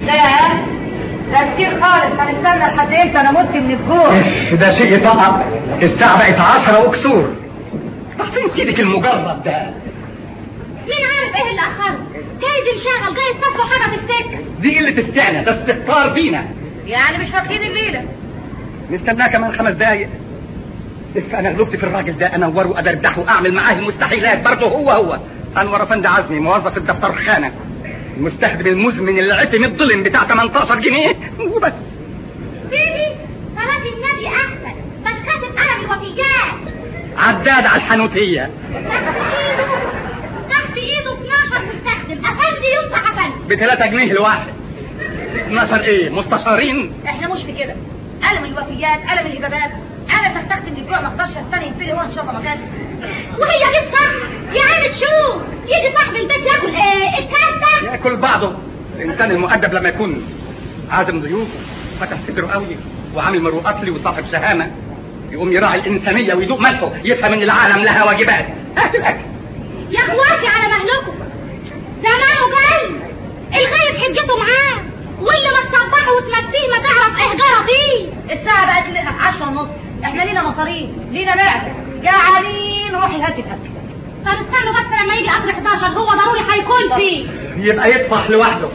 لا ده كتير خالص هنستنى لحد امتى انا مت من الجوع ده شيء طبعا الساعة بقت عشرة وكسور فين سيدك المجرد ده مين عارف ايه اللي اخره جايز انشغل جايز تصفوا حاجه في السكه دي قلة استعنى ده استهتار بينا يعني مش فاكرين الليله نستناه كمان خمس دقايق اف انا غلبت في الراجل ده انوره ادردحه اعمل معاه المستحيلات برضه هو هو انور افندي عزمي موظف الدفتر خانه المستخدم المزمن اللي عتم الظلم بتاع 18 جنيه وبس سيدي صلاة النبي احسن مش كاتب قلم الوفيات عداد على الحنوتية تحت ايده 12 مستخدم افندي يصبح افندي ب 3 جنيه الواحد 12 ايه مستشارين احنا مش في كده قلم الوفيات قلم الاجابات انا تستخدم الجوع ما اقدرش استنى ينتهي هو ان شاء الله مكان وهي دي الصح يا عم شو يجي صاحب البيت ياكل ايه الكاسه ياكل بعضه الانسان المؤدب لما يكون عازم ضيوف فتح صدره قوي وعامل مروءات لي وصاحب شهامه يقوم يراعي الانسانيه ويدوق ملحه يفهم ان العالم لها واجبات هات الاكل يا اخواتي على مهلكم زمانه جاي الغايب حجته معاه واللي ما تصبحه وتمسيه ما تعرف ايه جرى فيه الساعه بقت لنا 10 ونص احنا لينا مصاريف لينا معده جعانين روحي هاتي الاكل طب استنوا بس لما يجي قبل 11 هو ضروري هيكون فيه يبقى يطفح لوحده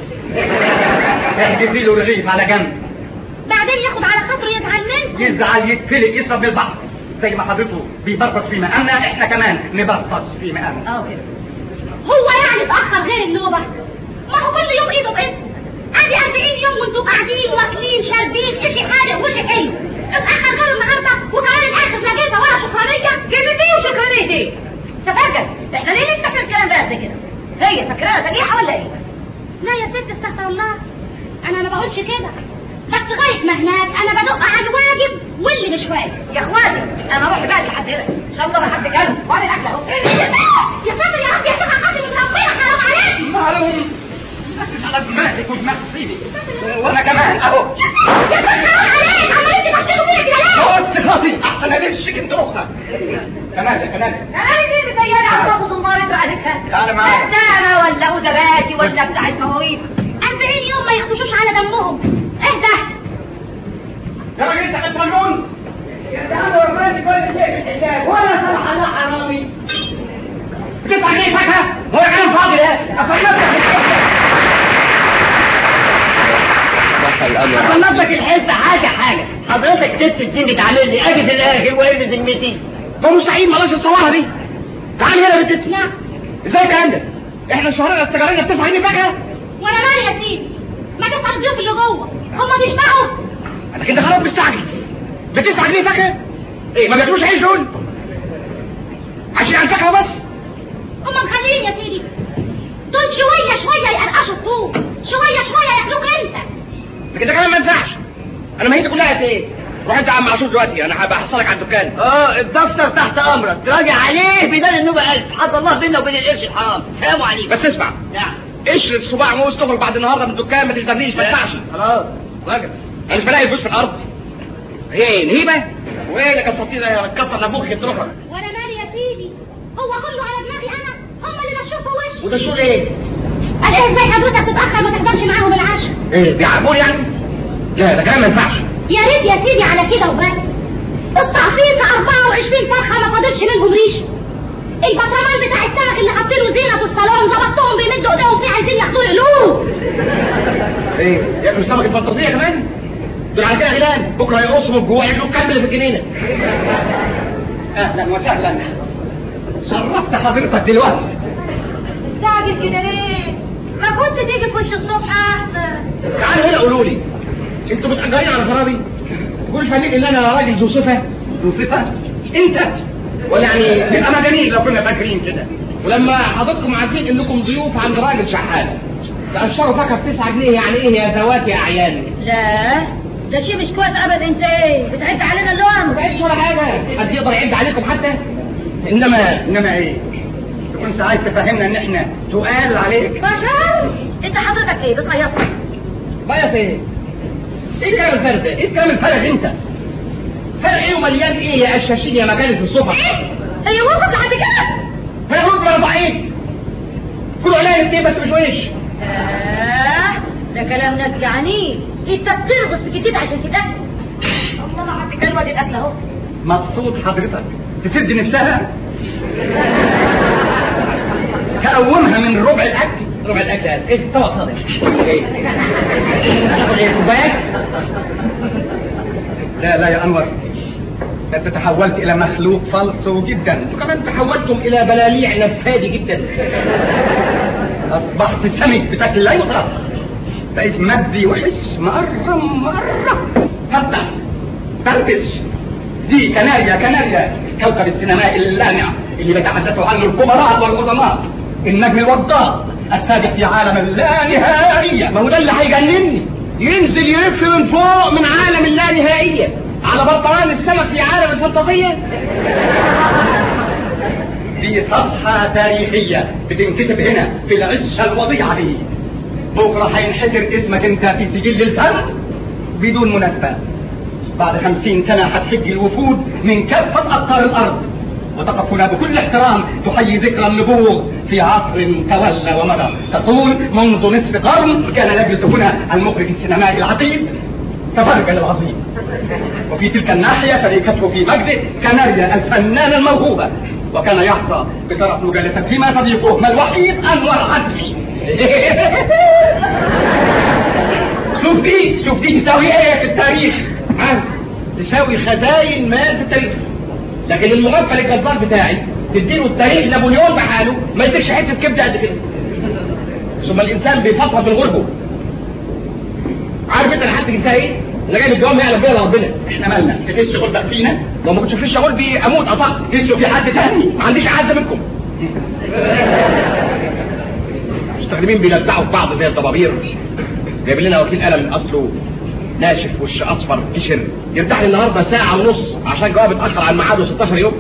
احجزي له رغيف على جنب بعدين ياخد على خاطره يزعل منكم يزعل يتفلق يشرب بالبحر زي ما حضرته بيبربص في مقامنا احنا كمان نبربص في مقامنا اه كده هو يعني اتاخر غير النوبه ما هو كل يوم ايده باسم ادي 40 يوم وانتوا قاعدين واكلين شاربين اشي حادق وشي حلو اتاخر غير النهارده وكمان الاخر لا جايزه ولا شكرانيه كلمتين وشكرانيه دي تفاجئ احنا ليه نفتكر الكلام ده قد كده هي فاكراها تجيحه ولا ايه لا يا ست استغفر الله انا ما بقولش كده بس لغايه ما هناك انا بدق على الواجب واللي مش واجب يا اخواتي انا روحي بقى لحد هنا ان شاء الله ما حد كلم وادي الاكل اهو يا ساتر يا رب يا شيخ خاطر من ربنا حرام عليك معلوم ركز على دماغك ودماغ سيدي وانا كمان اهو يا شيخ حرام عليك عمالين تبصلوا فيا كده ليه بص خاطي احسن ادشك انت اختك كمان كمان انا دي بتهيالي عصابه زمار انت قالتها تعالى معايا. انا ولا ادباتي ولا بتاعت مواويل 40 يوم ما يخدشوش على دمهم ايه ده يا راجل انت كنت مجنون انا وراني كل شيء ولا صلاح الله حرامي بتدفع جنيه فاكهه هو كلام فاضي ده اصنف لك الحس حاجه حاجه حضرتك ست سنين بتعامل لي اجي في الاخر وايه ذمتي ما مستحيل ملاش الصواها دي تعالي هنا يا بنت نعم ازاي الكلام ده احنا الشهريه استجاريه بتدفع جنيه فاكهه وانا مالي يا سيدي ما تسال الضيوف اللي جوه هما بيشبعوا انا كده خلاص مستعجل بتدفع جنيه فاكهه ايه ما بياكلوش عيش دول عشان على الفاكهه بس هما مخليين يا سيدي دول شويه شويه يقرقشوا الطوب شويه شويه ياكلوك انت لكن ده كلام ما ينفعش انا ما هي دي كلها ايه روح انت يا عم عاشور دلوقتي انا هبقى احصلك على الدكان اه الدفتر تحت امرك تراجع عليه بدل النوبه ألف حد الله بيننا وبين القرش الحرام سلام عليكم بس اسمع نعم قشر الصباع موز تخرج بعد النهارده من الدكان ما تلزمنيش ما ينفعش خلاص واجب انا مش بلاقي فلوس في الارض ايه نهيبه وايه اللي كسرتينا يا كتر نبوخك الدروخه وانا مالي يا سيدي هو كله على دماغي انا هم اللي مشوه في وشي وده شو ايه قال ايه ازاي حضرتك تتاخر ما تحضرش معاهم العشاء ايه بيعرفوني يعني لا ده كلام ما ينفعش يا ريت يا سيدي على كده وبس التعصير ده 24 فرخه ما فاضلش منهم ريش البطرمان بتاع السمك اللي حاطينه زينه في الصالون ظبطتهم بيمدوا ايديهم فيه عايزين ياخدوا قلوب ايه ياكلوا سمك الفانتازيه كمان دول على كده غلان بكره يقصوا من الجوع ياكلوا الكلب اللي في الجنينه اهلا وسهلا شرفت حضرتك دلوقتي مستعجل كده ليه ما كنت تيجي في وش الصبح احسن تعالوا هنا قولوا لي انتوا متأجرين على خرابي تقولش فاهمين ان انا راجل ذو صفه ذو صفه انت ولا يعني نبقى مجانين لو كنا فاكرين كده ولما حضرتكم عارفين انكم ضيوف عند راجل شحات تقشروا فاكهه ب 9 جنيه يعني ايه يا ذوات يا اعيان لا ده شيء مش كويس ابدا انت ايه بتعد علينا ما اللوم بقتش ولا حاجه حد يقدر يعد عليكم حتى انما انما ايه تكونش عايز تفهمنا ان احنا تقال عليك بشر انت حضرتك ايه بتعيط بقى ايه ايه الكلام الفارغ ده ايه الكلام الفارغ انت فرق ايه ومليان ايه يا قشاشين يا مجالس الصبح هي وصلت لحد كده فرق ولا ضعيف كله عليا ايه بس مش وش آه ده ده كلام ناس جعانين انت بترغص في كتير عشان كده الله ما حد كلمه دي الاكل اهو مبسوط حضرتك تسد نفسها تقومها من ربع الاكل ربع الاكل قال ايه طبق فاضي ايه تاخد ايه كوبايات لا لا يا انور انت تحولت الى مخلوق فلسو جدا وكمان تحولتم الى بلاليع نفادي جدا اصبحت سمك بشكل لا يطاق بقيت مادي وحش مقرم مقرم فتح فركش دي كناريا كناريا كوكب السينماء اللامع اللي بيتحدث عنه الكبراء والعظماء النجم الوضاء السابق في عالم اللانهائية ما هو ده اللي هيجنني ينزل يلف من فوق من عالم اللانهائية على بطلان السمك في عالم الفانتازية دي صفحة تاريخية بتنكتب هنا في العشة الوضيعة دي بكرة هينحسر اسمك انت في سجل الفن بدون مناسبة بعد خمسين سنة هتحج الوفود من كافة أقطار الأرض وتقف هنا بكل احترام تحيي ذكرى النبوغ في عصر تولى ومضى تقول منذ نصف قرن كان يجلس هنا المخرج السينمائي العتيد تفرجل العظيم وفي تلك الناحية شريكته في مجده كناريا الفنانة الموهوبة وكان يحظى بشرف مجالستهما صديقهما الوحيد أنور عزمي شوف دي شوف دي تساوي ايه في التاريخ ها تساوي خزاين مال في التاريخ لكن المغفل الجزار بتاعي تديله التاريخ نابليون بحاله ما يديش حته كبده قد كده ثم الانسان بيفضل في الغربه عارف انت لحد جنسها ايه؟ اللي جاي الجواب يعلم بيها ربنا احنا مالنا في الشغل بقى فينا لو ما كنتش في الشغل دي اموت قطع تسوا في حد تاني ما عنديش عزه منكم مستخدمين بيلدعوا في بعض زي الضبابير جايب لنا وكيل قلم اصله ناشف وش اصفر قشر يرتاح لي النهارده ساعه ونص عشان جواب اتاخر عن ميعاده 16 يوم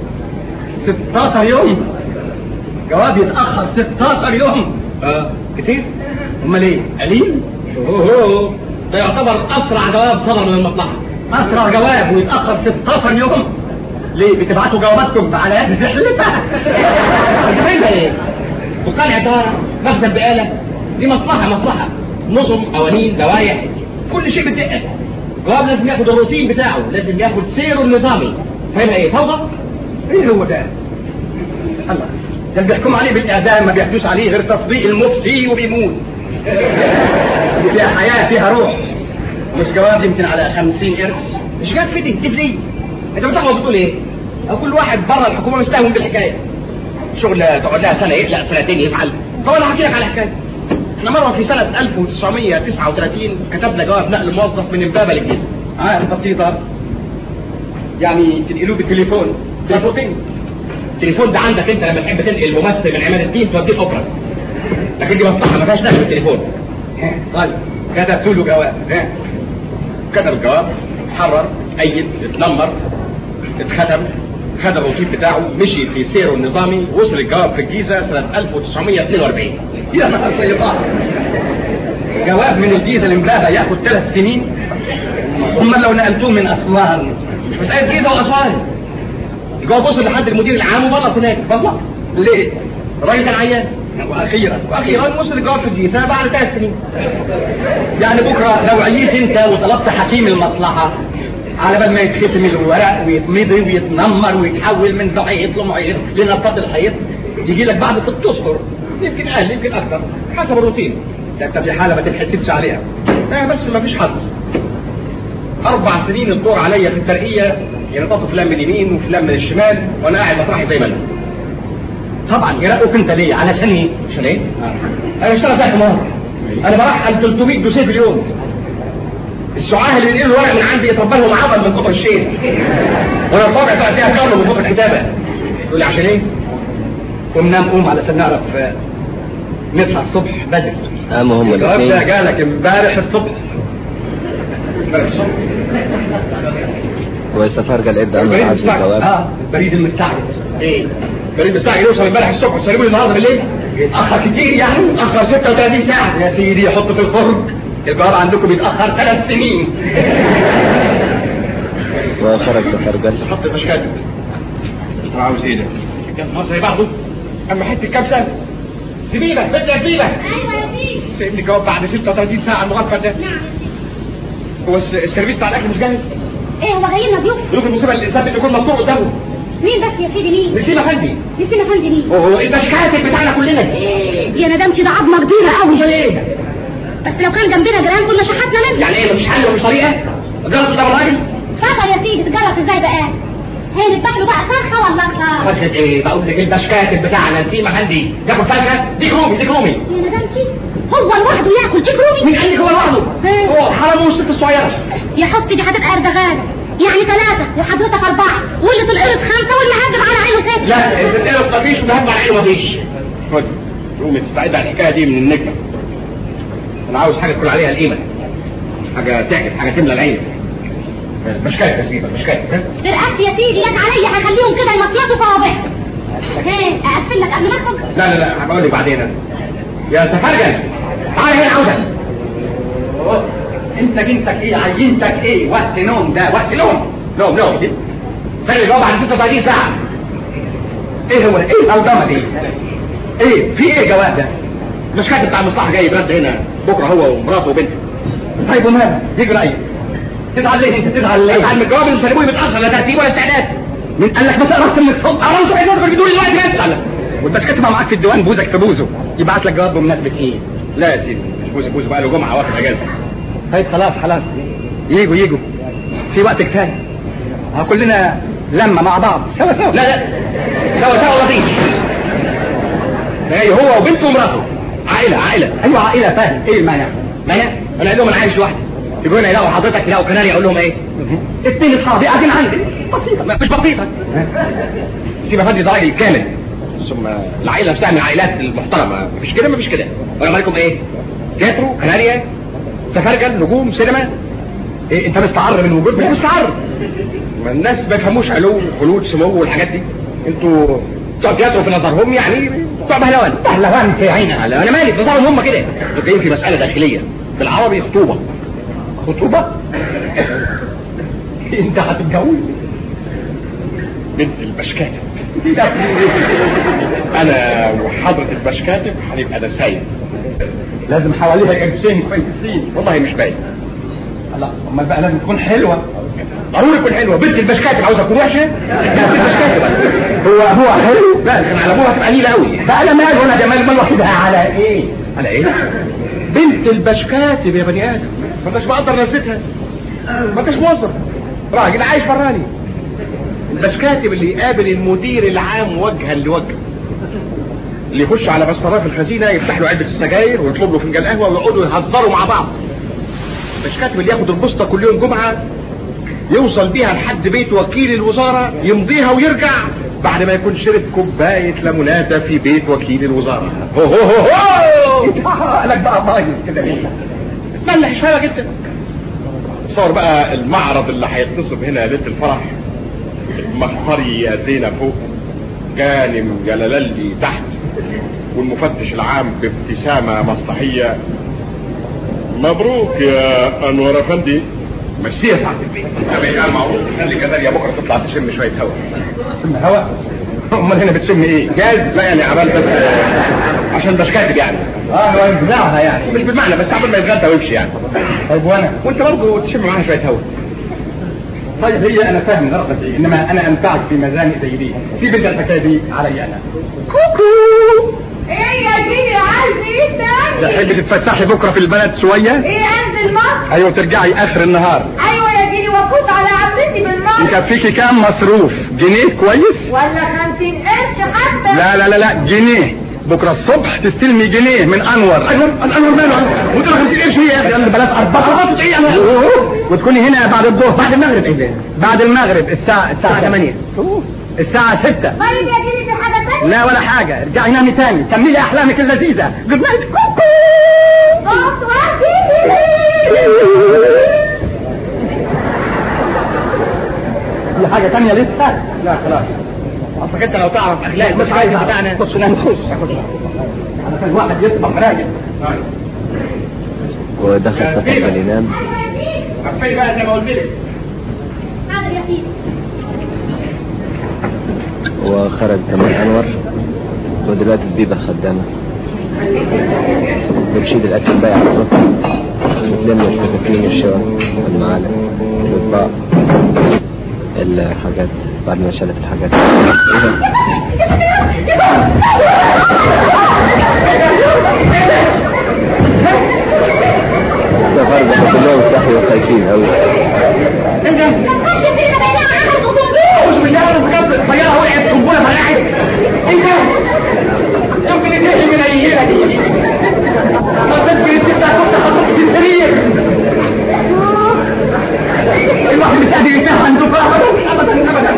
16 يوم جواب يتاخر 16 يوم اه كتير امال ايه قليل اوه ده يعتبر اسرع جواب صدر من المصلحه اسرع جواب ويتاخر 16 يوم ليه بتبعتوا جواباتكم على يد زحلتها انت ايه دكان عطاره مخزن بقاله دي مصلحه مصلحه نظم قوانين لوائح كل شيء بالدقه جواب لازم ياخد الروتين بتاعه لازم ياخد سيره النظامي فاهمها ايه فوضى ايه هو ده الله ده اللي بيحكموا عليه بالاعدام ما بيحدوش عليه غير تصديق المفتي وبيموت دي فيها حياه فيها روح مش جواب يمكن على 50 قرش مش جاب في تكتب ليه انت بتعرف بتقول ايه او كل واحد بره الحكومه مستهون بالحكايه شغل تقعد لها سنه يقلق سنتين يزعل طب انا هحكي لك على حكايه احنا مره في سنه 1939 كتبنا جواب نقل موظف من امبابه للجيزه عارف بسيطه يعني تنقلوه بالتليفون تليفونين التليفون ده عندك انت لما تحب تنقل ممثل من عماد الدين توديه الاوبرا لكن دي مصلحه ما فيهاش دخل بالتليفون طيب كتبت له جواب ها كتب الجواب حرر ايد اتنمر اتختم خد الرصيد بتاعه مشي في سيره النظامي وصل الجواب في الجيزه سنه 1942 يا نهار طيبات جواب من الجيزه لامبابه ياخد ثلاث سنين هم لو نقلتوه من اسوان مش مساله جيزه واسوان الجواب وصل لحد المدير العام وبلط هناك والله ليه؟ الراجل كان عيان واخيرا واخيرا وصل الجواب في الجيزه بعد ثلاث سنين يعني بكره لو عييت انت وطلبت حكيم المصلحه على بال ما يتختم الورق ويتمضي ويتنمر ويتحول من زعيط لمعيط لنطاط الحيط يجي لك بعد ست اشهر يمكن اقل يمكن اكثر حسب الروتين ده انت في حاله ما تنحسبش عليها اه بس ما فيش حظ اربع سنين الدور عليا في الترقيه ينططوا فلان من اليمين وفلان من الشمال وانا قاعد مطرحي زي ما انا طبعا يرقوك انت ليه علشان ايه عشان ايه انا بشتغل زي حمار انا برحل 300 دوسيه في اليوم السعاه اللي ينقلوا الورق من عندي يطبل لهم عضل من كتر الشيء وانا صابع بقى فيها كارلو من كتر الكتابه تقول لي عشان ايه؟ قوم نام قوم علشان نعرف آه، نصحى الصبح بدري قاموا هم الجواب ده الاثنين جالك امبارح الصبح امبارح الصبح وسفر قال ادى امر البريد عزل المستعجل الجواب اه البريد المستعجل ايه البريد المستعجل يوصل امبارح الصبح وتسلمه لي النهارده بالليل اتاخر كتير يعني اتاخر 36 ساعه يا سيدي حطه في الخرج الجواب عندكم بيتاخر ثلاث سنين وخرج سفر قال حط المشكات عاوز ايه ده؟ كان زي بعضه اما حته كبسه زبيبه بنت يا زبيبه ايوه يا سيدي سيبني جواب بعد 36 ساعه المغفل ده نعم يا سيدي هو الس- السيرفيس بتاع الاكل مش جاهز ايه هو جاي لنا ضيوف ظروف المصيبه اللي الانسان بيكون مصروع قدامه مين بس يا سيدي مين نسيم افندي نسينا فندي مين هو ايه الكاتب بتاعنا كلنا يا ندمتي ده عظمه كبيره قوي ايه بس لو كان جنبنا جيران كنا شحتنا منه يعني ايه مفيش حل ومش طريقه جرس قدام الراجل فشل يا سيدي تجرس ازاي بقى هي نذبح له بقى فرخه ولا اكتر فرخه ايه بقول لك الباش كاتب بتاعنا نسيم افندي ياكل فرخه ديك رومي ديك رومي يا ندمتي هو لوحده ياكل جيب رومي مين قال لك هو لوحده ها؟ هو حرمه الست الصغيره يا حسني دي هتبقى اردغانه يعني ثلاثة وحضرتك أربعة واللي في القرص خمسة واللي هجم على عينه ستة لا القرص مفيش ومهب على عينه مفيش خد قومي تستعد على الحكايه دي من النجمه انا عاوز حاجه تكون عليها القيمه حاجه تعجب حاجه تملى العين مش كاتب يا سيدي مش كاتب فرقت يا سيدي لك عليا هخليهم كده يمطيطوا صوابع ايه اقفل لك قبل ما اخرج لا لا لا هبقول لك بعدين أنا. يا سفرجل تعالى هنا عاوزك انت جنسك ايه عينتك ايه وقت نوم ده وقت نوم نوم نوم سنة الجواب بعد 36 ساعة ايه هو ايه الأوضامة دي ايه في ايه جواب ده مش كاتب بتاع المصلحة جاي برد هنا بكرة هو ومراته وبنته طيب ومال يجرى ايه تزعل ليه انت تزعل ليه تزعل من الجواب اللي سلموه متأخر لا ترتيب ولا استعداد مين قال لك ما تقراش من الصبح قررت عايز ادخل بدون الوقت بس وانت كاتبها معاك في الديوان بوزك في بوزه يبعت لك جواب بمناسبة ايه لا يا سيدي مش بوزك بوزه بقى له جمعة واخد اجازة طيب خلاص خلاص يجوا يجوا في وقت كفاية ها كلنا لما مع بعض سوا سوا لا لا سوا سوا لطيف ايه هو وبنته ومراته عائلة عائلة ايوه عائلة فاهم ايه المانع مانع انا قال لهم انا عايش لوحدي يجوا هنا يلاقوا حضرتك يلاقوا كناري اقول لهم ايه اتنين اصحابي قاعدين عندي بسيطة ما- مش بسيطة سيب افندي ده راجل كامل ثم العائلة نفسها من العائلات المحترمة مفيش كده مفيش كده ولا مالكم ايه تياترو كناريا سفرجل نجوم سينما إيه انت مستعر من وجود مش مستعر ما الناس ما يفهموش علو خلود سمو والحاجات دي انتوا بتوع تياترو في نظرهم يعني بتوع بهلوان بهلوان في عينك انا مالي في نظرهم هم كده انتوا جايين في مسألة داخلية بالعربي خطوبة خطوبة انت هتتجوز بنت البشكاتب انا وحضرة البشكاتب هنبقى نسايب لازم حواليها جنسين كويسين والله مش باين لا امال بقى لازم تكون حلوه ضروري تكون حلوه بنت البشكاتب عاوزه تكون وحشه لا بنت البشكاتب هو هو حلو لا كان على ابوها تبقى نيله قوي بقى انا مال وانا جمال مال واخدها على ايه على ايه بنت البشكاتب يا بني ادم ما انتش بقدر نسيتها ما انتش موظف راجل عايش براني البشكاتب اللي يقابل المدير العام وجها لوجه اللي يخش على بسطرات الخزينة يفتح له علبة السجاير ويطلب له فنجان قهوة ويقعدوا يهزروا مع بعض البشكاتب اللي ياخد البسطة كل يوم جمعة يوصل بيها لحد بيت وكيل الوزارة يمضيها ويرجع بعد ما يكون شرب كوباية ليموناتة في بيت وكيل الوزارة هو هو هو هو لك بقى مايز كده تملح شوية جدا صور بقى المعرض اللي هيتصب هنا ليلة الفرح المحضري يا زينة فوق جانم جلالي تحت والمفتش العام بابتسامة مصلحية مبروك يا انور افندي مشيها تحت البيت يا بيه معروف خلي كده يا بكره تطلع تشم شويه هواء تشم هواء امال هنا بتشم ايه جاز لا يعني عمال بس عشان بس كاتب يعني اه هو ينزعها يعني مش بالمعنى بس قبل ما يتغدى ويمشي يعني طيب وانا وانت برضه تشم معاها شويه هواء طيب هي انا فاهم غرضك ايه انما انا انفعك في مزاني زي دي سيب انت الحكايه دي علي انا كوكو ايه يا سيدي عايز ايه تاني تحبي تتفسحي بكره في البلد شويه ايه انزل مصر ايوه ترجعي اخر النهار ايوه يا سيدي وافوت على عمتي بالمصر يكفيكي كام مصروف جنيه كويس ولا خمسين قرش حتى لا لا لا لا جنيه بكره الصبح تستلمي جنيه من انور انور انور ماله وانت 50 قرش هي يا اخي يلا بلاش اربعه ايه انا وتكوني هنا بعد الظهر بعد المغرب ايه بعد المغرب الساعه الساعه 8 الساعه 6 طيب يا سيدي في حاجة تانية لا ولا حاجه ارجعي نامي تاني كملي احلامك اللذيذه جود نايت كوكو بص يا في حاجه تانية لسه لا خلاص اصلك انت لو تعرف اخلاق مش عايز بتاعنا خش نام خش علشان واحد يصبح راجل ودخل تقبل ينام عارفين بقى زي ما قلت لك حاضر يا سيدي وخرج كمان انور ودلوقتي زبيبة خدامة بنشيل الأكل الباقي على السطح نلم السكاكين الشوك المعالق الأطباق الحاجات بعد ما شالت الحاجات ده فرق كلهم صحي وخايفين أوي اعوذ بالله من بجد الطياره وقعت قنبله فرقعت انت يمكن تتهي من ايهنا دي ما تذكر الست كنت حطيت في السرير الواحد مش قادر يتهم عنده ابدا ابدا ابدا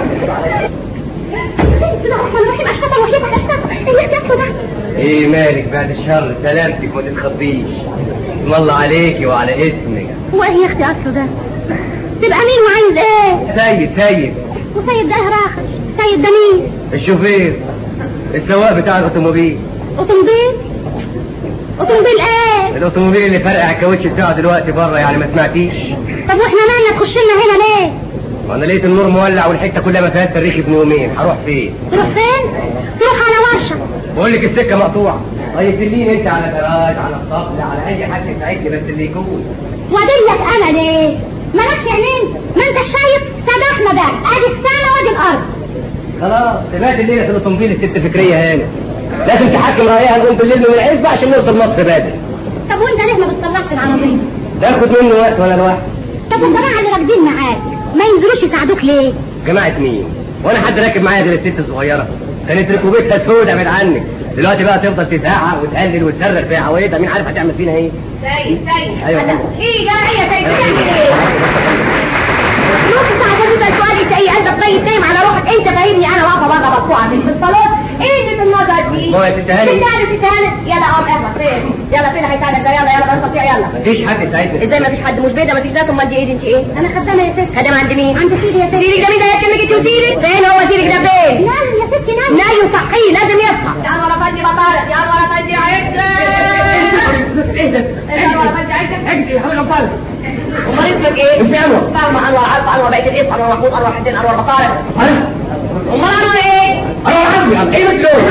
ايه مالك بعد الشر سلامتك ما تتخبيش والله عليكي وعلى اسمك هو ايه يا اختي اصله ده تبقى مين وعايز ايه سيد سيد وسيد ده راخر سيد ده مين الشوفير السواق بتاع الاوتوموبيل اوتوموبيل اوتوموبيل ايه الاوتوموبيل اللي فرقع الكاوتش بتاعه دلوقتي بره يعني ما سمعتيش طب واحنا مالنا تخش لنا هنا ليه وانا لقيت النور مولع والحته كلها ما فيهاش تاريخ ابن يومين هروح فين تروح فين تروح على ورشه بقول لك السكه مقطوعه طيب دليني انت على دراج على الصبل على اي حد يساعدني بس اللي يكون وادلك انا ليه مالكش عينين ما انت شايف سدحنا ده ادي السما وادي الارض خلاص سمعت الليله في الاوتوموبيل الست فكريه هاني لازم تحكم رايها نقوم بالليل من العزبه عشان نوصل مصر بدري طب وانت ليه ما بتصلحش العربيه تاخد منه وقت ولا الوقت طب والجماعه اللي راكبين معاك ما ينزلوش يساعدوك ليه جماعه مين وانا حد راكب معايا غير الست الصغيره كانت ركوبتها سودة من عنك دلوقتي بقى تفضل تزعق وتقلل وتصرخ في عوايدها مين عارف هتعمل فينا ايه سيد سيد أيوة. أنا- ايه يا ايه سيد بتعمل ايه؟ نص ساعه ده بيبقى سؤالي زي قلبك طيب نايم على روحك انت فاهمني انا واقفه بره مقطوعه في الصالون ايه اللي النظر دي؟ ما هو يا ست هاني. تتهانى تتهانى يلا قوم احنا فين يلا فين هيساعدك ده يلا يلا بس يلا مفيش حد يساعدني ازاي ما فيش حد مش بيضه ما فيش ناس امال دي ايه انت ايه انا خدامه يا ست خدامه عند مين عند سيدي يا ست سيدي ده مين ده يا كلمه انت وسيدي فين هو سيدي ده فين نايم يا ستي نايم نايم صحيه لازم يصحى يا ورا فندي بطارق يا ورا فندي عدة ايه ده؟ يا ورا فندي عدة اجري يا حبيبي طالب امال اسمك ايه؟ اسمي انور فاهمة انور عارفة انور بقيت الاسم انور محمود انور حسين انور بطارق انا امال انور ايه؟ انا عندي ايه بتقول؟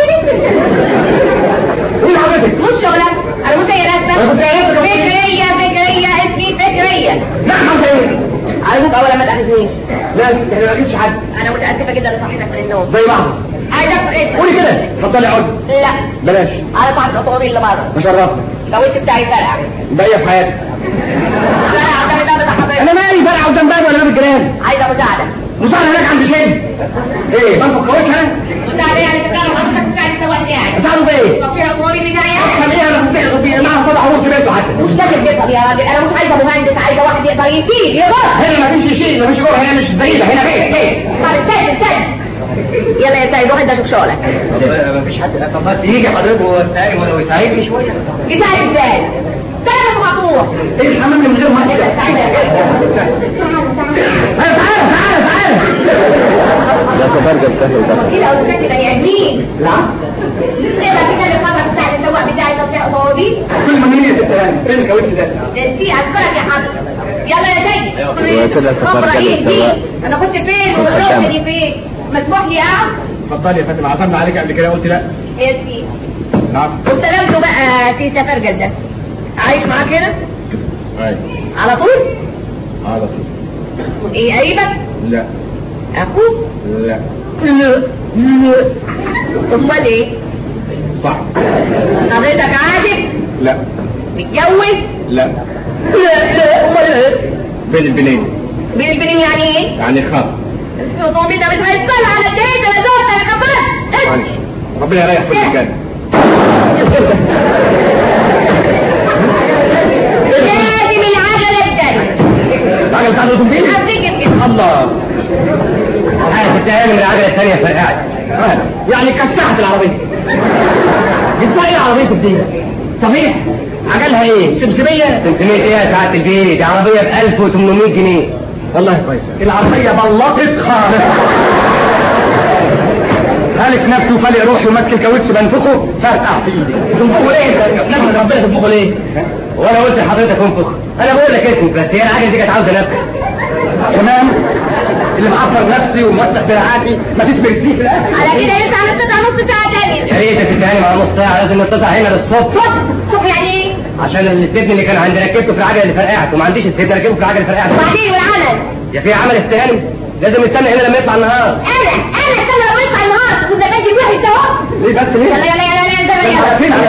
قول حضرتك مش شغلك انا مسيرات بس أنا مسيرات بس. فكرية فكرية اسمي فكرية نعم حضرتك ايه؟ عايزك اول ما تاخذنيش لا احنا ما جبتش حد انا متاسفه جدا لصحتك من النوم زي بعض عايزك اسمك قولي كده اتفضلي اقعد لا بلاش انا صاحب الاوتوموبيل اللي بره تشرفنا الكاوتش بتاعي فرقع باقيه في حياتك فرقع قدام ده بتاع حضرتك انا مالي فرقع قدام باب ولا باب الجيران عايزه مساعده مساعدة هناك عند شيء ايه بنفخ كويسها مساعده يعني تكرم حضرتك تساعد السواق بتاعي مساعده بايه طب فيها الاوتوموبيل بتاعي احسن ايه انا كنت اخد معاها صدع عروس في بيته حتى مش داخل بيتها يا راجل انا مش عايزه مهندس عايزه واحد يقدر يشيل يقدر هنا ما فيش شيء ما فيش جوه هنا مش بعيدة هنا بيت بيت طب استنى استنى يلا يا سيد روح انت شوف شغلك مفيش حد طب بس يجي حضرتك ويساعدني ولو يساعدني شويه يساعد ازاي؟ سلام مقطوع ايه الحمام من غير ما ايوه تعالى تعالى تعالى تعالى تعالى لا تفرق سهل وبطل كده او كده بني ادمين نعم كده كده اللي خبر بتاع السواق بتاعي ده بتاع اوتوموبيل كل ما مين يا ست هاني فين الكاوتش ده في اذكرك يا حضرتك يلا يا سيد هو كده سفر خبر كان ايه دي السواق. انا كنت فين كنت والرحله قدامك. دي فين مسموح لي اقعد اتفضلي يا فندم عزمنا عليك قبل كده قلت لا يا سيدي نعم واستلمته بقى في سفرجل ده عايش معاه كده ايوه على طول على طول ايه قريبك لا اخوك لا لا لا امال ايه صح حضرتك عازب لا متجوز لا لا لا امال ايه بين البنين بين البنين يعني ايه يعني خاف الأوتوموبيل ده مش هيتصل على الجيد انا زوجت انا كفرت معلش ربنا يريح في المكان لازم العجلة الثانية العجل بتاع الاوتوموبيل افتكر كده الله انا كنت هاني من العجله الثانيه فرقعت يعني كسحت العربية جبتها ايه العربية الجديدة صحيح عجلها ايه سمسمية 500 ايه يا سعاده البيت دي عربيه ب 1800 جنيه والله كويسة العربية بلطت خالص هالك نفسه وفلق روحي وماسك الكاوتش بنفخه فرقع في ايدي تنفخه ليه؟ نفس ربنا تنفخه ليه؟ وانا قلت لحضرتك انفخ انا بقول لك اسمك بس هي العجله دي كانت عاوزه نفس تمام اللي معفر نفسي وموسخ دراعاتي مفيش بنزين في الاخر على كده لسه هنستطيع نص ساعة تانية يا ريت تتهاني مع نص ساعه لازم نتقطع هنا للصبح صبح يعني ايه؟ عشان السجن اللي كان عندي ركبته في العجله اللي فرقعت وما عنديش السجن ركبته في العجله اللي فرقعت وبعدين والعمل يا في عمل استهاني لازم نستنى هنا لما يطلع النهار انا انا استنى لو يطلع النهار كنت بدي واحد سوا ليه بس ليه؟ يلا يلا يلا يلا يلا فين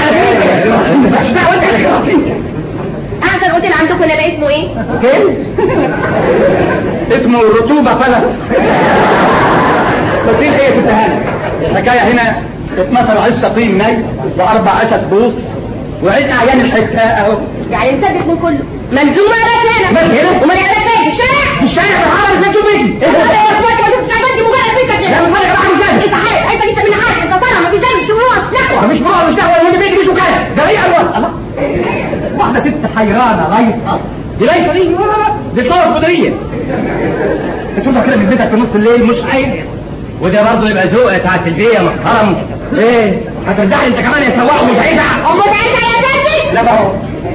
على فين؟ احسن اوتيل عندكم اللي اسمه ايه؟ فين؟ اسمه الرطوبة فلس بس ايه يا ست هاني؟ الحكاية هنا 12 عش طين ني واربع عشش بوص وعيد اعيان الحكاية اهو يعني نصدق من كله ملزومة بس هنا بس هنا؟ وما يعمل فين في الشارع الشارع في الحارة ازاي تشوفي؟ ايه ده يا اخواتي ما شفتش عملت مجرد فيك لا، من مرة واحدة ازاي؟ انت عارف انت انت من حاجة انت طالع ما في دم شو هو نحوة مش مرة مش دعوة اللي بيجري مش وكالة ده هي الوقت الله واحدة ست حيرانة رايحة دي رايحة دي دي صورة مديرية تشوفها كده من بيتك في نص الليل مش عيب وده برضه يبقى ذوق يا سعاده البيه يا محترم ايه هترجعي انت كمان يا سواق ومش عايزة امال ده انت يا سيدي لا بقى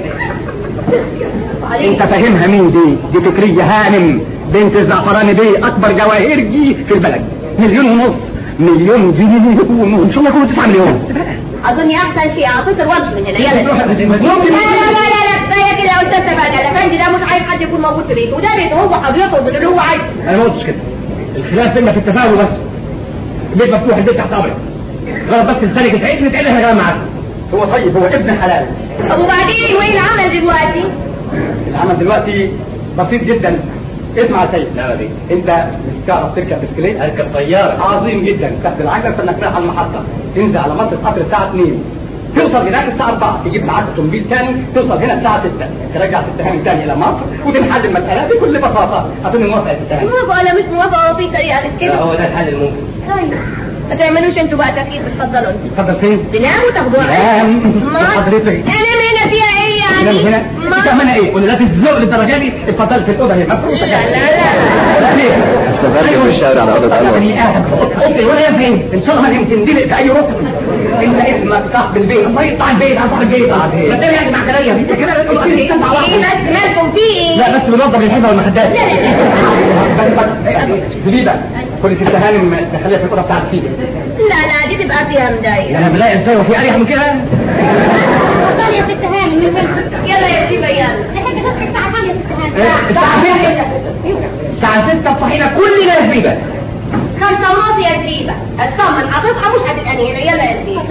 انت فاهمها مين دي دي فكرية هانم بنت الزعفراني دي اكبر جواهرجي في البلد مليون ونص مليون جنيه ونص شو يكونوا 9 مليون اظن احسن شيء اعطيت الوجه من هنا يلا ممكن لا لا لا لا لا كفايه كده يا استاذ بقى الافندي ده مش عايز حد يكون موجود في بيته وده بيته هو حضرته باللي هو عايزه انا ما قلتش كده الخلاف بينا في التفاهم بس البيت مفتوح البيت تحت امرك غلط بس لسانك تعيش نتعلم احنا كمان معاك هو طيب هو ابن حلال طب وبعدين وايه العمل دلوقتي؟ العمل دلوقتي بسيط جدا اسمع يا سيد لا دي انت مش تعرف تركب بسكليت اركب طياره عظيم جدا تاخد العجله انك رايح على المحطه تنزل على محطه قطر الساعه 2 توصل هناك الساعه 4 تجيب معاك اوتومبيل ثاني توصل هنا الساعه 6 ترجع ستهاني ثاني الى مصر وتنحل المساله بكل بساطه اظن موافقه يا ستهاني موافقه ولا مش موافقه في طريقه لا كده هو ده الحل الممكن طيب ما تعملوش انتوا بقى تفكير بتفضلوا انتوا اتفضل فين؟ تناموا تاخدوها نام. ما حضرتك. انام هنا فيها ايه يعني؟ تنام هنا ما انت فاهمانه ايه؟ ولا لا تزلق للدرجه دي اتفضل في الاوضه هي مفروشه لا لا لا لا ليه؟ اشتغلت في الشارع على أوضة أنور. بني آدم اوضتي ولا هي فين؟ ان شاء الله ما يمكن تندلق في اي ركن انت اسمك صاحب البيت الله يقطع البيت على صاحب البيت ما تلاقي يعني معكريه انت كده ايه بس مالكم في ايه؟ لا بس بنوضب الحبه والمخدات لا لا لا جديدة كل ست هانم نخليها في الأوضة بتاعت فيديو لا لا دي تبقى فيها مضايقة أنا بلاقي إزاي وفي أريح من كده اتفضلي يا ست هاني من هنا يلا يا سيبا يلا لحد بس الساعة كام يا ست هاني؟ إيه؟ الساعة ستة الساعة 6 تصحينا كلنا يا زبيبة خمسة ونص يا زريبة اطمن هتصحى مش هتتقني هنا يلا يا زريبة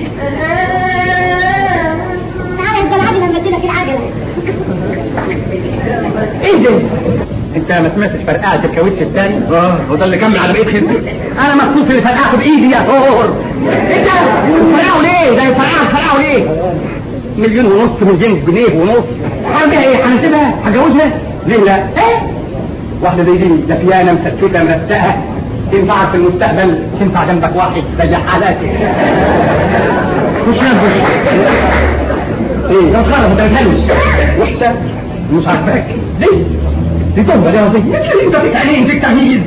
تعالى انت العجلة نمدلك العجلة إيه ده؟ أنت ما سمعتش فرقعة الكاوتش الثاني؟ اه وده اللي كمل على بقية خدمتي أنا مخصوص اللي فرقعته بإيدي يا طور أنت فرقعوا ليه؟ ده فرقعوا فرقعوا ليه؟ مليون ونص مليون جنيه ونص هعمل بيها ايه؟ هنسيبها؟ هتجوزها؟ ليه لا؟ ايه؟ واحدة زي دي دفيانة مسكتة مرستقة تنفعك في المستقبل تنفع جنبك واحد زي حالاتي مش نبش ايه ده خرب ده متهلوش وحشة مش عاجباك ليه؟ دي تهبة يا وزي انت فيك عينين فيك تمييز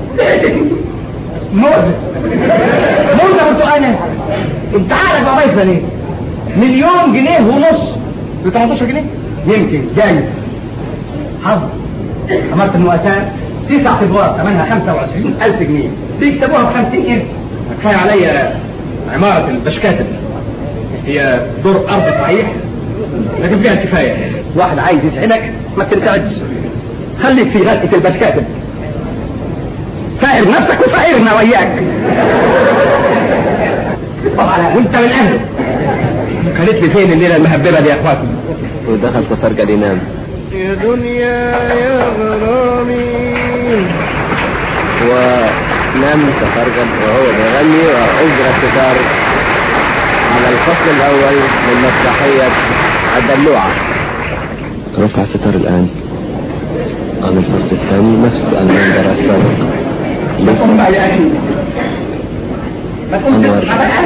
موزة موزة برتقانة انت عارف بقى بايظة ليه؟ مليون جنيه ونص ب 18 جنيه يمكن جايز حظ عملت المؤسسات تسع ادوار ثمنها 25000 جنيه بيكتبوها ب 50 قرش كفايه عليا عماره البشكاتب هي دور ارض صحيح لكن فيها الكفايه واحد عايز يسعدك ما تنسعدش خليك في غرقه البشكاتب فاعر نفسك وفاعرنا وياك طبعا وانت من اهله قالت لي فين الليله المهببه دي يا اخواتي ودخل تفرقد ينام يا دنيا يا غرامي ونام تفرقد وهو بيغني وأجرى الستار على الفصل الأول من مسرحية الدلوعة رفع ستار الآن عن الفصل الثاني نفس المنظر السابق قم بقى يا اخي ما تقولش أنور.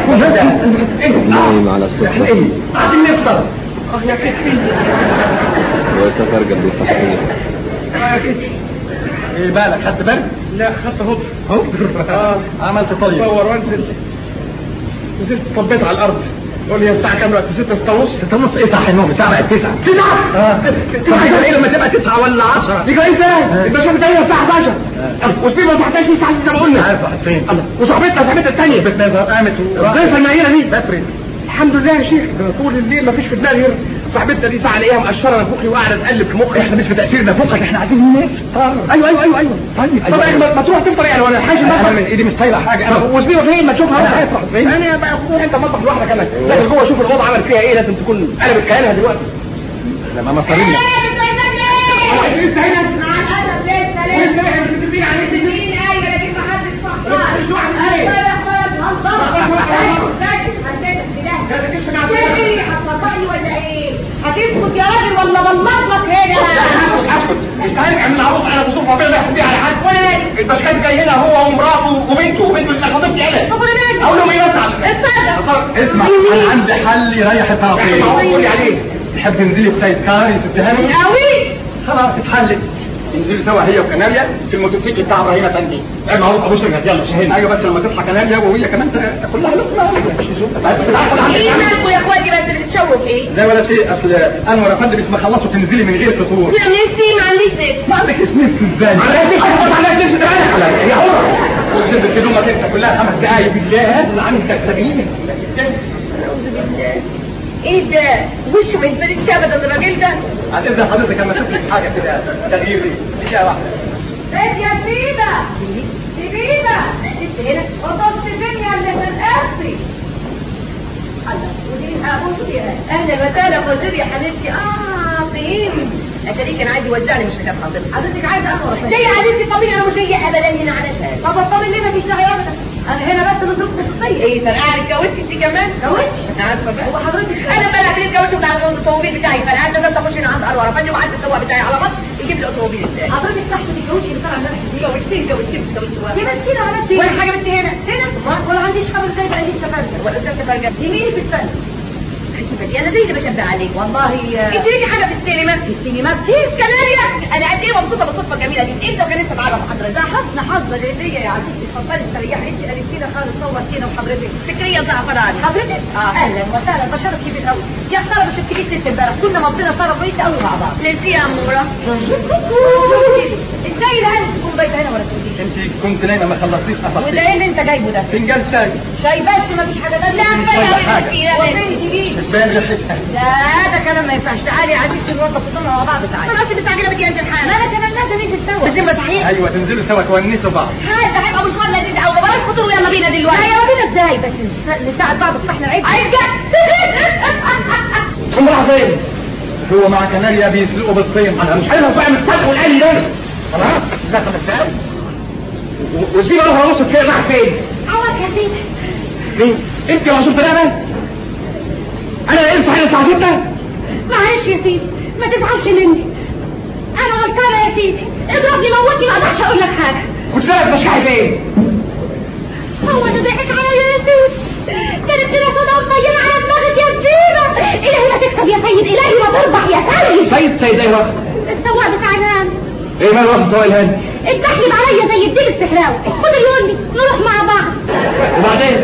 نايم على السفرة. ايه قاعدين نفطر اه يا كتفي وتفرقد بصحيح اه يا كتفي ايه بالك خدت بالك؟ لا خدت هوب هوب اه عملت طيب صور وانزل نزلت طبيت على الارض قول لي الساعه كام دلوقتي 6 6 ونص 6 ونص ايه صح النوم الساعه بقت 9 9 اه طب ايه لما تبقى 9 ولا 10 دي كويسه انت شوف الثانيه الساعه 11 وسيب ما صحتهاش الساعه 6 زي ما قلنا عارف واحد فين الله وصاحبتنا صاحبتنا الثانيه بيتنا قامت الضيفه المعينه دي بفرد الحمد لله يا شيخ ده طول الليل ما فيش في دماغي غير صاحبتنا دي ساعه الاقيها مقشره نافوخي وقاعده تقلب في مخي احنا مش في تاثير نافوخك احنا عايزين ننام ايوه ايوه ايوه ايوه طيب طب أيوة. ما- ما تروح تفطر يعني ولا حاجه انا من ايدي مش طايله حاجه انا وسبيبه فين ما تشوفها أنا بقى. عارف فين. انا بقى روح انت المطبخ لوحدك انا داخل جوه شوف الاوضه عمل فيها ايه لازم تكون قلبت كيانها دلوقتي لما مصارينا لسه هنا مع الأسف لسه لسه لسه هنا بتدبين على مين أيوة لكن ما حدش فكر مش واحد ايه خلاص خلاص هنطلق ساكت هنسيبك في ده لا ده كده يا ايه هتطلقني ولا ايه هتسكت يا راجل ولا بلطلك هنا اسكت استهلك من العروض انا بصوف ربنا ما يحكم على حد البشكات جاي هنا هو ومراته وبنته وبنته اللي خطيبتي انا طب انا مالي اقول لهم ايه بس على اتصرف اسمع انا عندي حل يريح الطرفين قول لي عليه تحب تنزلي في سيد كاري ست هاني قوي خلاص اتحلت تنزلوا سوا هي وكناريا في الموتوسيكل بتاع ابراهيم افندي ايه ما هو ابو شركه يلا شهينا ايوه بس لما تصحى كناريا وهي كمان تاكل لها لقمه مش بس تعال ايه عندك مالكوا يا اخواتي بس بتشوف ايه لا ولا شيء اصل انور افندي بس ما خلصوا تنزلي من غير فطور يا نفسي ما عنديش نفس ما عندك اسم نفس ازاي على ايه حط عليها تنزل تعالى على هي حره وتسيب هدومك انت كلها خمس دقايق بالله اللي عندك تغيير ايه ده وشه ما يتفرقش ابدا الراجل ده هتبدا حضرتك لما اشوف لك حاجه كده تغيير دي دقيقه واحده ايه يا سيدة سيدة انت هنا وصلت فين يا اللي في القصري الله ودي ابوس فيها اهلا وسهلا فوزير يا حبيبتي اه فهمت اتاري كان عايز يوزعني مش مكان حضرتك حضرتك عايزه اقرا ليه يا حبيبتي طبيعي انا مش جايه ابدا هنا علشان طب الطبيعي ليه ما فيش داعي ابدا انا هنا بس بظروف شخصيه ايه فرقعه اتجوزت انت كمان اتجوزت انا عارفه بقى هو حضرتك انا بقى اللي اتجوزت بتاع الطوموبيل بتاعي فانا عايزه بس اخش هنا عند انور افندي وعايزه السواق بتاعي على مصر يجيب لي الاوتوموبيل بتاعي حضرتك تحت تتجوزي اللي طالع امبارح اتجوزتي اتجوزتي مش اتجوزتي يا بس كده انا ولا حاجه بس هنا هنا ولا عنديش خبر زي بقى لسه فرجه ولا لسه فرجه يميني في الفن انا زي اللي بشبه عليك والله انت ليكي حاجه في السينما في السينما في كناريا انا قد ايه مبسوطه بالصدفه الجميله دي انت وكان انت معانا محاضره ده حسن حظ ليا يا عزيزتي اتفضلي استريحي انت قالت خالص صورتينا وحضرتك فكريه زعفراني حضرتك اه اهلا وسهلا ده شرف كبير قوي يا خساره ما شفتكيش ست امبارح كنا مقضينا سهره كويسه قوي مع بعض لسه يا اموره ازاي الهنا تكون بايته هنا ولا تقوليش انت كنت نايمه ما خلصتيش وده اصلا ايه اللي انت جايبه ده فنجان شاي شاي بس ما فيش حاجه ده لا مش طايلة حاجة. وفين تجيب مش باين ريحتها لا ده كلام ما ينفعش تعالي يا عزيزتي نوظف فطورنا مع بعض تعالي خلاص مستعجله بدي انزل حالا ما انا كمان لازم ننزل سوا بالذمه صحيح ايوه تنزلوا سوا تونسوا بعض هذا هيبقى مشوار لذيذ قوي بلاش فطور ويلا بينا دلوقتي يلا بينا ازاي بس نس- نساعد بعض في صحن العيد عيد هم راح فين هو مع كناريا بيسلقوا بالطين انا مش عايز بقى من السلق والقلي ده خلاص ده خمس دقايق وسبيل اخر نص كده راح فين عوض يا سيدي مين انت اللي عشان تنام انا ايه صحيح الساعه 6 معلش يا سيدي ما تزعلش مني انا غلطانه يا سيدي اضربني موتني ما اقدرش اقول لك حاجه كنت لك بشكحي فين هو ده ضحك عليا يا سيدي كانت كده صدى مطينه على دماغك يا زينه الهي ما تكسب يا سيد الهي ما تربح يا سيد سيد سيد ايه واخد السواق بتاع نام ايه مال واخد سواق الهاني اتحلم عليا زي الديل السحراوي خد يقول نروح مع بعض وبعدين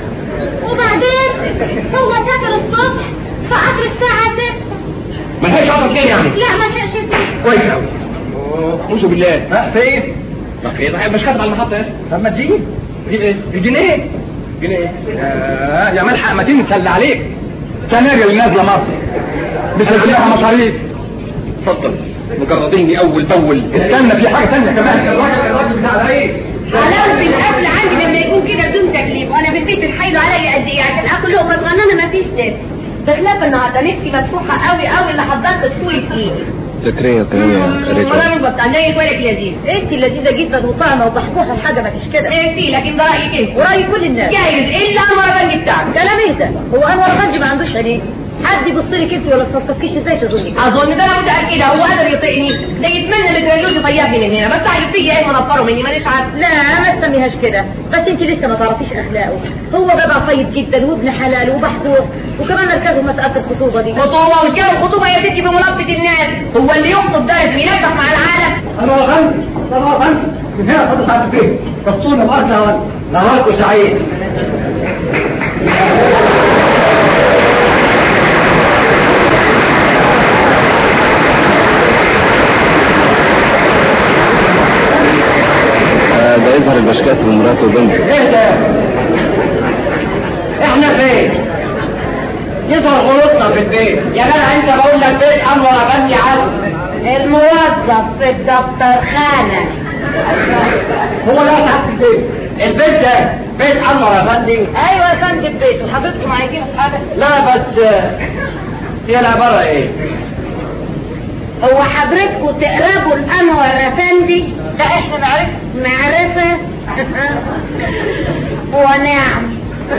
وبعدين هو سافر الصبح في قطر الساعة 6 ما لهاش عمر كده يعني لا ما كانش فيه كويس قوي اعوذ بالله ها فين ما في إيه؟ مش كاتب على المحطه يا اخي طب ما تجيب تجيب ايه الجنيه جنيه ايه يا يا ملحق ما تنسى اللي عليك كناريا اللي نازله مصر مش هتلاقيها مصاريف اتفضل مجرديني اول باول استنى في حاجه ثانيه كمان الراجل الراجل بتاع ايه حلاوة الأكل عندي لما يكون كده بدون تكليف وأنا في البيت بتحايلوا عليا قد إيه عشان آكل لقمة صغننة ما فيش نفس بخلاف النهارده نفسي مفتوحة قوي قوي اللي حضرت فول إيدي فكرية كمان ولا خريطة ربط عينيك ولك لذيذ انت لذيذة جدا وطعمة وبحبوحة حاجة ما فيش كده ايه لكن ده رأيك انت ورأي كل الناس جايز الا انور افندي بتاعك كلام ايه ده هو انور افندي ما عندوش عينين حد يبص لك انت ولا تصفكيش ازاي تظني اظن ده انا متاكده هو قادر يطيقني ده يتمنى ان تريلوش يطيبني من هنا بس هيطيق ايه منفره مني مانيش عارف لا ما تسميهاش كده بس انت لسه ما تعرفيش اخلاقه هو جدع طيب جدا وابن حلال وبحبوح وكمان مركزه مساله الخطوبه دي خطوبه وش جاب الخطوبه يا ستي بمنافسه الناس هو اللي يخطب ده لازم ينفق مع العالم انا غني انا غني من هنا فضل ساعه البيت تصون بارك نهاركم سعيد البشكات ومراته وبنته ايه ده احنا فين يظهر غلطنا في البيت يا جدع انت بقول لك بيت انور افندي عزم الموظف في الدفتر خانة هو ده تحت البيت البيت ده بيت انور افندي ايوه يا فندم البيت وحضرتكم عايزين حاجة لا بس آه، هي العبارة ايه هو حضرتكم تقربوا الانور افندي لا احنا معرفة معرفة ونعم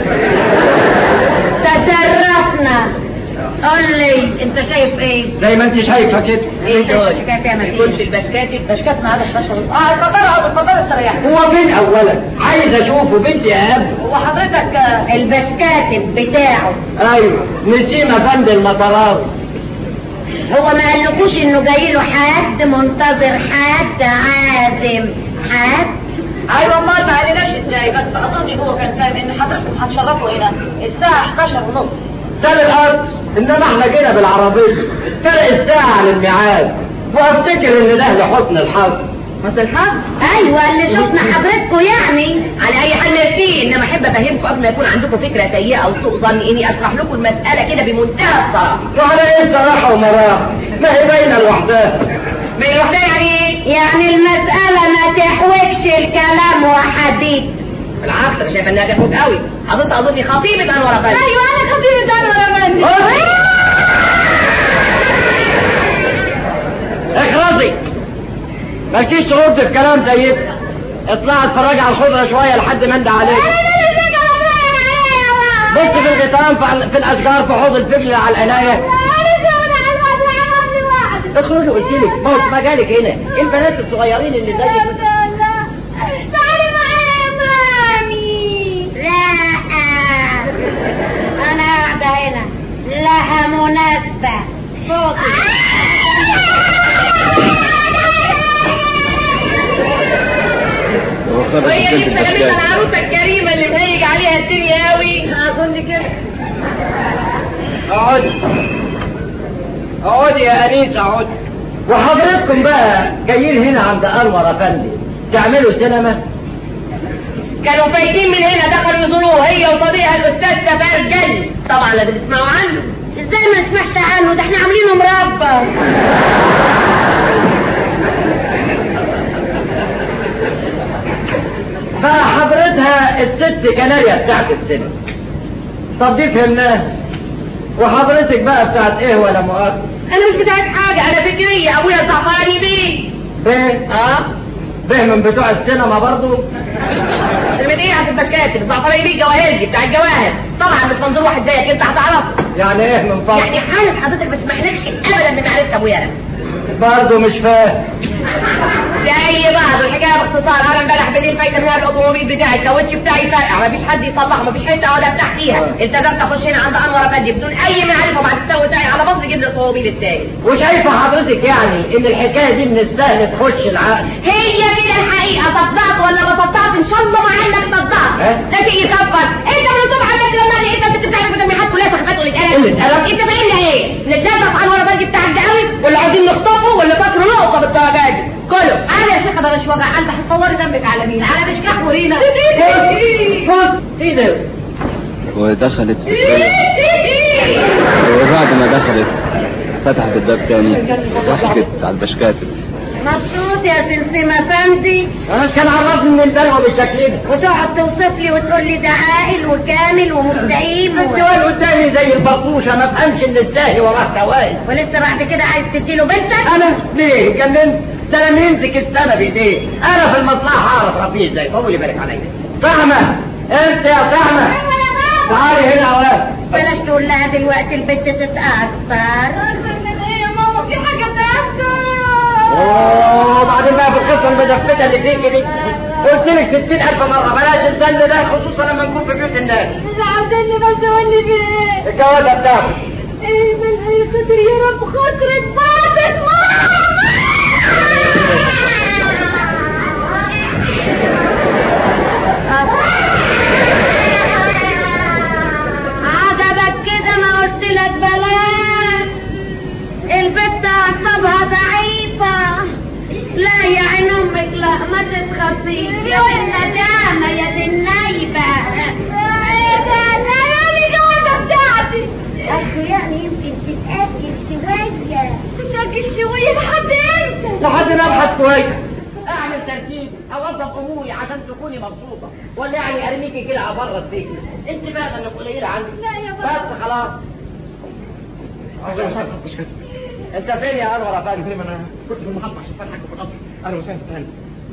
تشرفنا قول لي انت شايف ايه زي ما انت شايفة كده ايه دول كنت البشكاتي البشكات معاك 11 اه اتفضلوا اقعدوا اتفضلوا استريحوا هو فين اولا عايز اشوفه بنتي اهم هو حضرتك آه، البشكاتب بتاعه ايوه نسيم افندي المطراوي هو ما قالكوش انه جاي له حد منتظر حد عازم حد ايوه ما ما قالناش ازاي بس اظن هو كان فاهم ان حضرتكم هتشرفوا هنا الساعه 11 ونص ده الارض انما احنا جينا بالعربية فرق الساعة عن الميعاد وافتكر ان ده لحسن الحظ بس الحظ ايوه اللي شفنا حضرتكم يعني على اي حال فيه انما احب افهمكم قبل ما يكون عندكم فكره سيئه او سوء ظن اني اشرح لكم المساله كده بمنتهى الصراحه وعلى ايه صراحة ومراحة ما هي باينة لوحدها من لوحدها يعني ايه؟ يعني المساله ما تحوجش الكلام وحديث بالعكس انا شايف انها تفوت قوي حضرتك اظني خطيبه انور افندي ايوه انا خطيبه انور افندي اخرجي مالكيش ترد في كلام زي ده اطلع اتفرج على الخضرة شوية لحد ما اندى عليك بص في الغيطان في, في الاشجار في حوض الفجل على العناية اخرجي قلت لك ما هو مجالك هنا البنات الصغيرين اللي زيك انا قاعده هنا لها مناسبه صوتي وخرج وهي دي البنت السلامة البشكات العروسة الكريمة اللي بهيج عليها الدنيا قوي اظن كده اقعدي اقعدي يا انيس اقعدي وحضرتكم بقى جايين هنا عند انور افندي تعملوا سينما كانوا فايتين من هنا دخلوا يزوروه هي وصديقها الاستاذ سفار جل طبعا لازم تسمعوا عنه ازاي ما نسمعش عنه ده احنا عاملينه مربى بقى حضرتها الست كناريا بتاعت السينما طب دي فهمناها وحضرتك بقى بتاعت ايه ولا مؤاخذة انا مش بتاعت حاجة انا فكرية ابويا زعفراني بيه بيه اه بيه من بتوع السينما برضو من ايه عبد البشكاتب زعفراني بيه جواهرجي بتاع الجواهر طبعا مش منظور واحد زيك انت هتعرفه يعني ايه من فضل يعني حالة حضرتك ما تسمحلكش ابدا بمعرفة ابويا انا برضو مش فاهم زي بعض الحكايه باختصار انا امبارح بالليل فايته من الاوتوموبيل بتاعي الكاوتش بتاعي فرقع مفيش حد يصلحه مفيش حته اقعد افتح فيها التزمت اخش هنا عند انور افندي بدون اي معرفه وبعد السوي بتاعي على بصر جبت الاوتوموبيل التاني وشايفة حضرتك يعني ان الحكاية دي من السهل تخش العقل هي كده الحقيقه صدقت ولا ما صدقت ان شاء الله مع انك صدقت ها؟ ده شيء يكفر انت من الصبح عندك لما لقيت انت بتفتح لك تلميحات كلها سخافات قلة قلة ادب أدب؟ انت فاهمنا ايه؟ نتجرب على الورا بلدي بتاعك ده قوي ولا عايزين نخطفه ولا فاكره نقطه بالدرجه دي كله انا يا شيخه ده مش وجع قلب هتصوري ذنبك على مين؟ على مشكاح ورينا فوت ايه ده ودخلت في البيت وبعد ما دخلت فتحت الباب تاني وضحكت على البشكاتب مبسوط يا سمسم افندي انا كان عرفني من البلوى بالشكل ده وتقعد توصف لي وتقول لي ده عاقل وكامل ومستقيم و... السؤال قدامي زي البطوشة ما فهمش ان الساهي وراه سوائل ولسه بعد كده عايز تديله بنتك انا ليه اتجننت ده انا يمسك السنة بايديه انا في المصلحة اعرف ربيه ازاي طول يبارك عليا فاهمة انت يا فاهمة تعالي هنا يا ولاد بلاش تقول لها دلوقتي البنت تتأثر يا ماما في حاجة تأثر وبعدين بقى في القصة المدفتة اللي فيك دي قلت لك 60000 مرة بلاش الزن ده خصوصا لما نكون في بيوت الناس عاوزاني بس اقول لي ايه الجوازة بتاعتك ايه من اي خاطر يا رب خاطرك بعدك عجبك كده ما قلت لك بلاش البت اعصابها ضعيفة لا يا عين امك لا ما تتخطيش يا بنت ابحث كويس اعمل ترتيب اوظف اموري عشان تكوني مبسوطه ولا يعني ارميكي كده على بره السجن انت بقى انك قليله عندي لا يا بابا. بس خلاص انت فين يا انور يا فندم فندم انا كنت في المحطه عشان فاتحك في القطر انا وسام استهل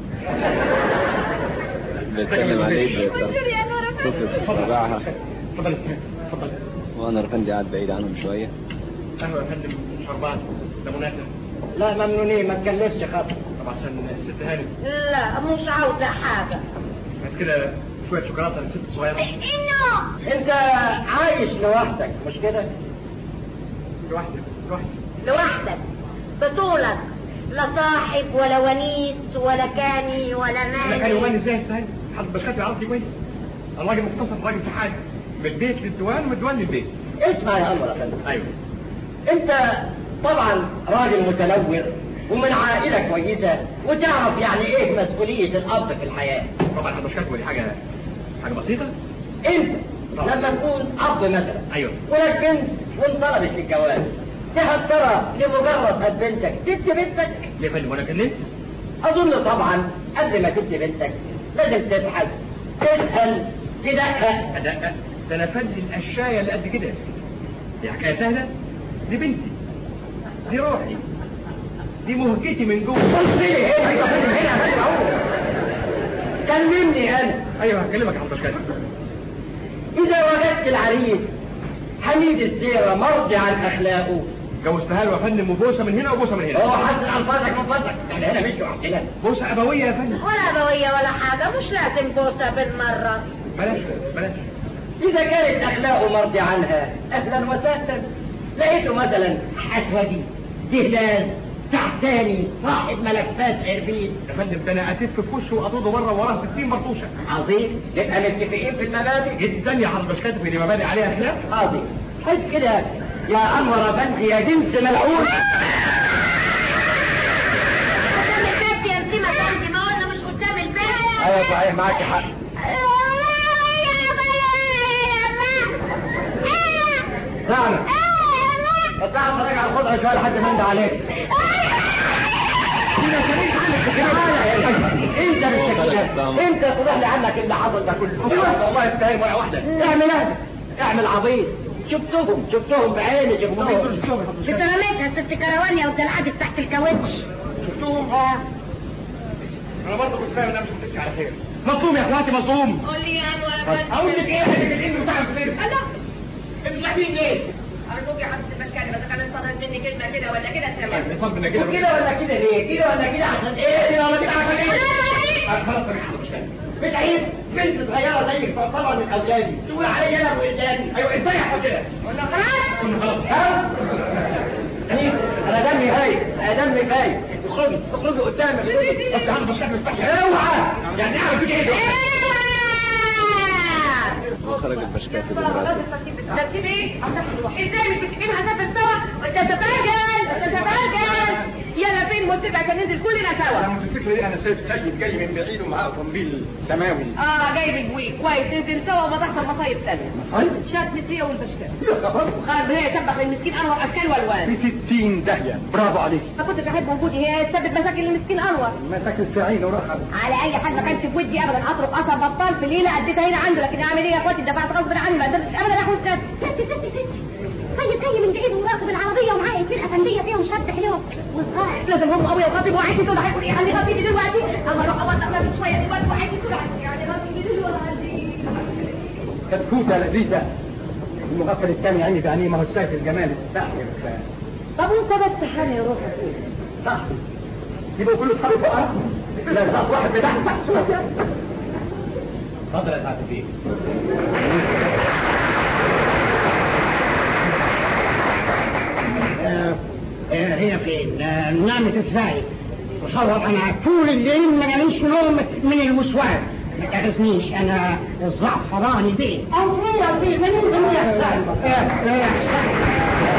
بتسلم عليك بشر يا نور شوف تبعها اتفضل استهل اتفضل وانا رفندي قاعد بعيد عنهم شويه قهوه يا فندم شربان ليمونات لا ممنونين ما تكلفش خاطر طب عشان الست هانم لا مش عاوزة حاجة بس كده شويه شوكولاته للست الصغيره انه انت عايش لوحدك مش كده لوحدك لوحدك لوحدك بطولك لا صاحب ولا ونيس ولا كاني ولا انا كان ماني يوماني ازاي استهل حد بخاف يعرفني كويس الراجل مختصر الراجل في حاجه من البيت للديوان ومن الديوان للبيت اسمع يا انور يا فندم ايوه انت طبعا راجل متنور ومن عائلة كويسة وتعرف يعني ايه مسؤولية الاب في الحياة طبعا حد مشكلته دي حاجه حاجه بسيطه انت لما تكون اب مثلا ايوه ولك بنت وانطلبت للجواز تهب ترى لمجرد هب بنتك تدي بنتك ليه يا فندم وانا كلمت اظن طبعا قبل ما تدي بنتك لازم تبحث تسأل تدقق ادقق ده انا فندي الاشياء اللي قد كده دي حكايه سهله دي بنتي دي روحي دي مهجتي من جوه بص لي هنا يا فندم هنا يا فندم اهو كلمني انا ايوه هكلمك يا حضرتك مشكلة اذا وجدت العريس حميد السيرة مرضي عن اخلاقه جوزتها له يا فندم وبوسه من هنا وبوسه من هنا هو حسن الفاظك من فضلك احنا هنا مش وحدنا بوسه ابويه يا فندم ولا أبوية ولا حاجة مش لازم بوسة بالمرة بلاش بلاش اذا كانت اخلاقه مرضي عنها اهلا وسهلا لقيته مثلا حسودي دهلاز تحتاني صاحب ملفات عربيد يا فندم ده انا اتف في وشه واطرده بره وراه 60 مرطوشه عظيم نبقى متفقين في المبادئ جدا يا حضرتك مش كاتب دي مبادئ عليها خلاف عظيم حس كده يا انور افندي يا جنس ملعون قدام البيت يا نسيمة عندي ما قلنا مش قدام البيت ايوه صحيح معاك حق نعم اطلع اتفرج على الخضره شويه لحد ما انده عليك تعالى يا فندم. انت بالسكينه انت تروح لي عنك اللي حصل ده كله والله يستاهل ورقه واحده اعمل اهدى اعمل عبيط شفتهم شفتهم بعيني شفتهم انت رميتها ست كروانيا واتدلعت تحت الكاوتش شفتوهم انا برضه كنت فاهم انها مش هتمشي على خير مظلوم يا اخواتي مظلوم قول لي يا انور اقول لك ايه يا حته الانجل بتاع الفيلم الله انتوا صاحبين ليه؟ ارجوك يا حسن المشكلة بس كانت صدرت مني كلمة كده ولا كده تمام نصب لنا كده كده ولا كده ليه كده ولا كده عشان ايه كده ولا كده عشان ايه آه، خلاص سامح حضرتك مش فاهم. مش عيب بنت صغيره زيك تعتبر من اولادي تقول عليا انا وإنساني ايوه ازاي يحصل كده؟ قلنا خلاص قلنا خلاص ها أنيس، انا دمي هاي انا دمي باي اخرجي اخرجي قدامي بس يا حضرتك مش فاهم مستحيل اوعى يعني اعمل فيك ايه دلوقتي؟ وخرج البشكات دلوقتي ترتيب ايه؟ ازاي مش بتجيبها سافر سوا؟ انت تتباجل انت تتباجل يلا فين متفق عشان ننزل كلنا انا سوا الموتوسيكل دي انا سايب سيد جاي من بعيد ومعاه اوتوموبيل سماوي اه جايب جويك كويس ننزل سوا وما تحصل مصايب تانية شات نسيه والبشكات خالد هي تسبح للمسكين انور اشكال والوان في 60 داهيه برافو عليك ما كنتش احب وجودي هي تسبب مشاكل للمسكين انور مساكن في عينه ورخم على اي حال ما كانش في ودي ابدا اطرق اثر بطال في ليله اديتها هنا عنده لكن اعمل ايه يا اخواتي دفعت غصب عني ما قدرتش ابدا اخد كده ستي ستي ستي طيب جاي من بعيد وراكب العربية ومعاه اتنين أفندية فيهم شاب حلو وصغير لازم هم قوي وخطيب وعايز دول هيقول ايه خليه خطيبي دلوقتي اما اروح اوضح نفسي شويه دلوقتي وعايز بسرعه يعني خطيبي دلوقتي كتكوته لذيذه المغفل الثاني عيني بعينيه ما هو شايف الجمال الساحر طب وانت بس حالي يا روحك صح يبقوا كله اصحابي فقراء لا صح واحد بتاعهم تحت شويه اتفضل يا سعاده الدين هي فين نامت ازاي تصور انا طول الليل ما نامش نوم من الوسواس ما تاخذنيش انا الزعفراني دي او هي في من من يحصل